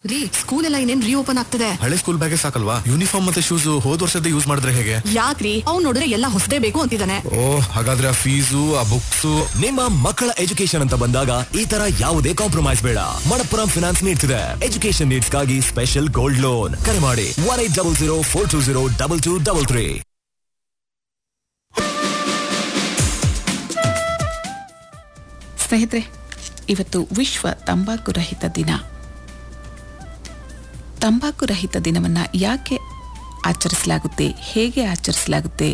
ರೀ ಸ್ಕೂಲ್ ಎಲ್ಲ ಇನ್ನೇನ್ ರೀಓಪನ್ ಆಗ್ತದೆ ಹಳೆ ಸ್ಕೂಲ್ ಬ್ಯಾಗೆ ಸಾಕಲ್ವಾ ಯೂನಿಫಾರ್ಮ್ ಮತ್ತೆ ಶೂಸ್ ಹೋದ್ ವರ್ಷದ ಯೂಸ್ ಮಾಡಿದ್ರೆ ಹೇಗೆ ಯಾಕ್ರಿ ಅವ್ನ್ ನೋಡಿದ್ರೆ ಎಲ್ಲ ಹೊಸದೇ ಬೇಕು ಅಂತಿದ್ದಾನೆ ಓ ಹಾಗಾದ್ರೆ ಆ ಫೀಸು ಆ ಬುಕ್ಸ್ ನಿಮ್ಮ ಮಕ್ಕಳ ಎಜುಕೇಶನ್ ಅಂತ ಬಂದಾಗ ಈ ತರ ಯಾವುದೇ ಕಾಂಪ್ರಮೈಸ್ ಬೇಡ ಮಣಪ್ಪುರಂ ಫಿನಾನ್ಸ್ ನೀಡ್ತಿದೆ ಎಜುಕೇಶನ್ ನೀಡ್ಸ್ ಗಾಗಿ ಸ್ಪೆಷಲ್ ಗೋಲ್ಡ್ ಲೋನ್ ಕರೆ ಮಾಡಿ one eight double zero four two zero double two double three ಸ್ನೇಹಿತರೆ ಇವತ್ತು ವಿಶ್ವ ತಂಬಾಕು ರಹಿತ ದಿನ ತಂಬಾಕು ರಹಿತ ದಿನವನ್ನು ಯಾಕೆ ಆಚರಿಸಲಾಗುತ್ತೆ ಹೇಗೆ ಆಚರಿಸಲಾಗುತ್ತೆ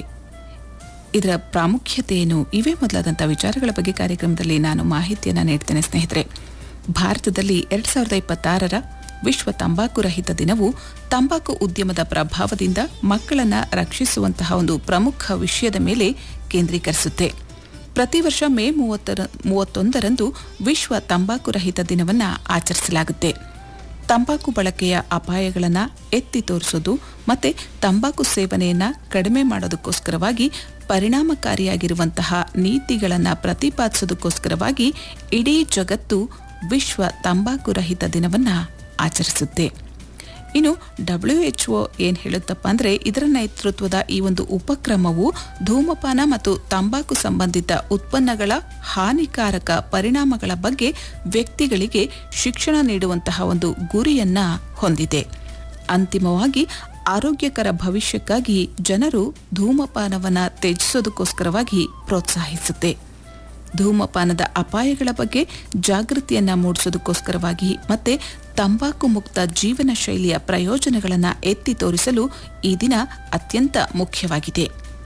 ಇದರ ಪ್ರಾಮುಖ್ಯತೆ ಏನು ಇವೇ ಮೊದಲಾದಂಥ ವಿಚಾರಗಳ ಬಗ್ಗೆ ಕಾರ್ಯಕ್ರಮದಲ್ಲಿ ನಾನು ಮಾಹಿತಿಯನ್ನು ನೀಡ್ತೇನೆ ಸ್ನೇಹಿತರೆ ಭಾರತದಲ್ಲಿ ಎರಡು ಸಾವಿರದ ಇಪ್ಪತ್ತಾರರ ವಿಶ್ವ ತಂಬಾಕು ರಹಿತ ದಿನವು ತಂಬಾಕು ಉದ್ಯಮದ ಪ್ರಭಾವದಿಂದ ಮಕ್ಕಳನ್ನು ರಕ್ಷಿಸುವಂತಹ ಒಂದು ಪ್ರಮುಖ ವಿಷಯದ ಮೇಲೆ ಕೇಂದ್ರೀಕರಿಸುತ್ತೆ ಪ್ರತಿ ವರ್ಷ ಮೇ ಮೂವತ್ತರ ಮೂವತ್ತೊಂದರಂದು ವಿಶ್ವ ತಂಬಾಕು ರಹಿತ ದಿನವನ್ನು ಆಚರಿಸಲಾಗುತ್ತೆ ತಂಬಾಕು ಬಳಕೆಯ ಅಪಾಯಗಳನ್ನು ಎತ್ತಿ ತೋರಿಸೋದು ಮತ್ತು ತಂಬಾಕು ಸೇವನೆಯನ್ನು ಕಡಿಮೆ ಮಾಡೋದಕ್ಕೋಸ್ಕರವಾಗಿ ಪರಿಣಾಮಕಾರಿಯಾಗಿರುವಂತಹ ನೀತಿಗಳನ್ನು ಪ್ರತಿಪಾದಿಸೋದಕ್ಕೋಸ್ಕರವಾಗಿ ಇಡೀ ಜಗತ್ತು ವಿಶ್ವ ತಂಬಾಕು ರಹಿತ ದಿನವನ್ನು ಆಚರಿಸುತ್ತೆ ಇನ್ನು ಡಬ್ಲ್ಯೂ ಎಚ್ ಒ ಏನು ಹೇಳುತ್ತಪ್ಪ ಅಂದರೆ ಇದರ ನೇತೃತ್ವದ ಈ ಒಂದು ಉಪಕ್ರಮವು ಧೂಮಪಾನ ಮತ್ತು ತಂಬಾಕು ಸಂಬಂಧಿತ ಉತ್ಪನ್ನಗಳ ಹಾನಿಕಾರಕ ಪರಿಣಾಮಗಳ ಬಗ್ಗೆ ವ್ಯಕ್ತಿಗಳಿಗೆ ಶಿಕ್ಷಣ ನೀಡುವಂತಹ ಒಂದು ಗುರಿಯನ್ನ ಹೊಂದಿದೆ ಅಂತಿಮವಾಗಿ ಆರೋಗ್ಯಕರ ಭವಿಷ್ಯಕ್ಕಾಗಿ ಜನರು ಧೂಮಪಾನವನ್ನು ತ್ಯಜಿಸೋದಕ್ಕೋಸ್ಕರವಾಗಿ ಪ್ರೋತ್ಸಾಹಿಸುತ್ತೆ ಧೂಮಪಾನದ ಅಪಾಯಗಳ ಬಗ್ಗೆ ಜಾಗೃತಿಯನ್ನ ಮೂಡಿಸೋದಕ್ಕೋಸ್ಕರವಾಗಿ ಮತ್ತೆ ತಂಬಾಕು ಮುಕ್ತ ಜೀವನ ಶೈಲಿಯ ಪ್ರಯೋಜನಗಳನ್ನು ಎತ್ತಿ ತೋರಿಸಲು ಈ ದಿನ ಅತ್ಯಂತ ಮುಖ್ಯವಾಗಿದೆ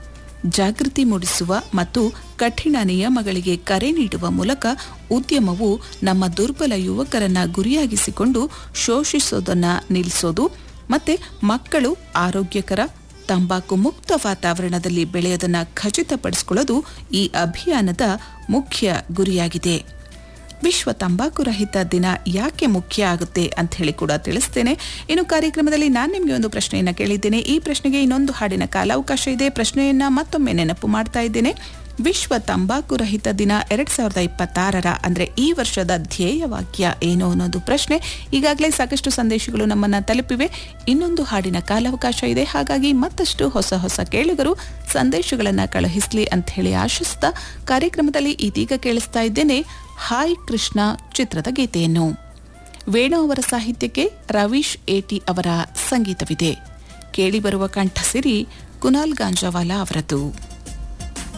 ಜಾಗೃತಿ ಮೂಡಿಸುವ ಮತ್ತು ಕಠಿಣ ನಿಯಮಗಳಿಗೆ ಕರೆ ನೀಡುವ ಮೂಲಕ ಉದ್ಯಮವು ನಮ್ಮ ದುರ್ಬಲ ಯುವಕರನ್ನ ಗುರಿಯಾಗಿಸಿಕೊಂಡು ಶೋಷಿಸೋದನ್ನ ನಿಲ್ಲಿಸೋದು ಮತ್ತೆ ಮಕ್ಕಳು ಆರೋಗ್ಯಕರ ತಂಬಾಕು ಮುಕ್ತ ವಾತಾವರಣದಲ್ಲಿ ಬೆಳೆಯೋದನ್ನು ಖಚಿತಪಡಿಸಿಕೊಳ್ಳೋದು ಈ ಅಭಿಯಾನದ ಮುಖ್ಯ ಗುರಿಯಾಗಿದೆ ವಿಶ್ವ ತಂಬಾಕು ರಹಿತ ದಿನ ಯಾಕೆ ಮುಖ್ಯ ಆಗುತ್ತೆ ಅಂತ ಹೇಳಿ ಕೂಡ ತಿಳಿಸ್ತೇನೆ ಇನ್ನು ಕಾರ್ಯಕ್ರಮದಲ್ಲಿ ನಾನು ನಿಮಗೆ ಒಂದು ಪ್ರಶ್ನೆಯನ್ನು ಕೇಳಿದ್ದೇನೆ ಈ ಪ್ರಶ್ನೆಗೆ ಇನ್ನೊಂದು ಹಾಡಿನ ಕಾಲಾವಕಾಶ ಇದೆ ಪ್ರಶ್ನೆಯನ್ನ ಮತ್ತೊಮ್ಮೆ ನೆನಪು ಮಾಡ್ತಾ ಇದ್ದೇನೆ ವಿಶ್ವ ತಂಬಾಕು ರಹಿತ ದಿನ ಎರಡ್ ಸಾವಿರದ ಇಪ್ಪತ್ತಾರರ ಅಂದ್ರೆ ಈ ವರ್ಷದ ಧ್ಯೇಯ ವಾಕ್ಯ ಏನು ಅನ್ನೋದು ಪ್ರಶ್ನೆ ಈಗಾಗಲೇ ಸಾಕಷ್ಟು ಸಂದೇಶಗಳು ನಮ್ಮನ್ನ ತಲುಪಿವೆ ಇನ್ನೊಂದು ಹಾಡಿನ ಕಾಲಾವಕಾಶ ಇದೆ ಹಾಗಾಗಿ ಮತ್ತಷ್ಟು ಹೊಸ ಹೊಸ ಕೇಳುಗರು ಸಂದೇಶಗಳನ್ನ ಕಳುಹಿಸ್ಲಿ ಅಂತ ಹೇಳಿ ಆಶಿಸ್ತಾ ಕಾರ್ಯಕ್ರಮದಲ್ಲಿ ಇದೀಗ ಕೇಳಿಸ್ತಾ ಇದ್ದೇನೆ ಹಾಯ್ ಕೃಷ್ಣ ಚಿತ್ರದ ಗೀತೆಯನ್ನು ವೇಣು ಅವರ ಸಾಹಿತ್ಯಕ್ಕೆ ರವೀಶ್ ಏಟಿ ಅವರ ಸಂಗೀತವಿದೆ ಕೇಳಿಬರುವ ಕಂಠಸಿರಿ ಕುನಾಲ್ ಗಾಂಜಾವಾಲಾ ಅವರದ್ದು